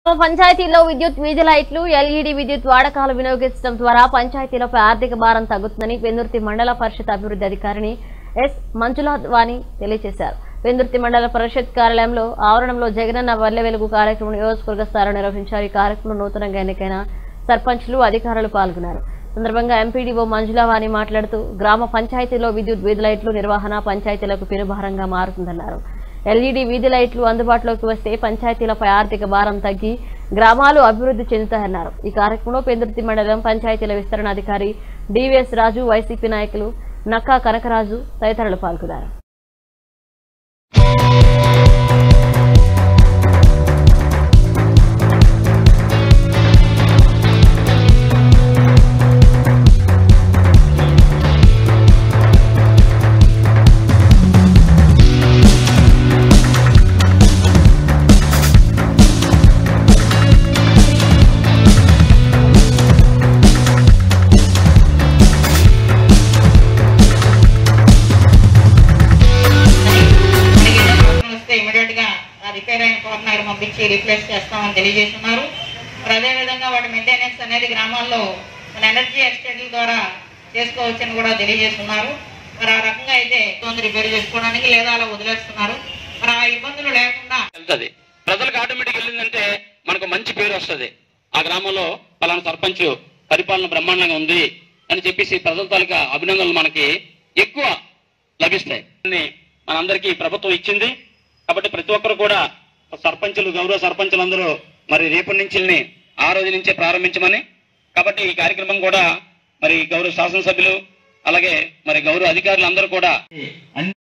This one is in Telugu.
గ్రామ పంచాయతీల్లో విద్యుత్ వీధి లైట్లు ఎల్ఈడి విద్యుత్ వాడకాలు వినియోగించడం ద్వారా పంచాయతీలపై ఆర్థిక భారం తగ్గుతుందని పెందుర్తి మండల పరిషత్ అభివృద్ధి అధికారిని ఎస్ మంజునాథ్ వాణి తెలియజేశారు పెందుర్తి మండల పరిషత్ కార్యాలయంలో ఆవరణంలో జగనన్న వల్లె వెలుగు కార్యక్రమం నియోజకవర్గ స్థాయిలో నిర్వహించారు ఈ కార్యక్రమంలో నూతనంగా ఎన్నికైన సర్పంచ్లు అధికారులు పాల్గొన్నారు సందర్భంగా ఎంపీడీఓ మంజులావాణి మాట్లాడుతూ గ్రామ పంచాయతీలో విద్యుత్ వీధి లైట్లు నిర్వహణ పంచాయతీలకు పెనుభారంగా మారుతుందన్నారు ఎల్ఈడి వీధి లైట్లు అందుబాటులోకి వస్తే పంచాయతీలపై ఆర్థిక భారం తగ్గి గ్రామాలు అభివృద్ధి చెందుతాయన్నారు ఈ కార్యక్రమంలో పెందుర్తి మండలం పంచాయతీల విస్తరణ అధికారి డివిఎస్ రాజు వైసీపీ నాయకులు నక్కా కనకరాజు తదితరులు పాల్గొన్నారు ప్రాబ్లం వస్తే ఇమీడియట్ గా ఆ రిపేర్ అయిన పవర్ నాయుడు పంపించి రీప్లేస్ చేస్తామని తెలియజేస్తున్నారు మరి అదే విధంగా వాటి మెయింటెనెన్స్ అనేది గ్రామాల్లో మన ఎనర్జీ ఎక్స్టెంట్ల ద్వారా చేసుకోవచ్చని కూడా తెలియజేస్తున్నారు మరి ఆ రకంగా అయితే రిపేర్ చేసుకోవడానికి లేదా అలా వదిలేస్తున్నారు మరి ఆ ఇబ్బందులు లేకుండా వెళ్తది ప్రజలకు ఆటోమేటిక్ వెళ్ళిందంటే మనకు మంచి పేరు వస్తది ఆ గ్రామంలో పలానా సర్పంచ్ పరిపాలన బ్రహ్మాండంగా ఉంది అని చెప్పేసి ప్రజల తాలూకా అభినందనలు మనకి ఎక్కువ లభిస్తాయి అని మనందరికీ ప్రభుత్వం ఇచ్చింది కాబట్టి ప్రతి ఒక్కరు కూడా సర్పంచులు గౌరవ సర్పంచులందరూ మరి రేపటి నుంచి ఆ రోజు నుంచే ప్రారంభించమని కాబట్టి ఈ కార్యక్రమం కూడా మరి గౌరవ శాసనసభ్యులు అలాగే మరి గౌరవ అధికారులు అందరూ కూడా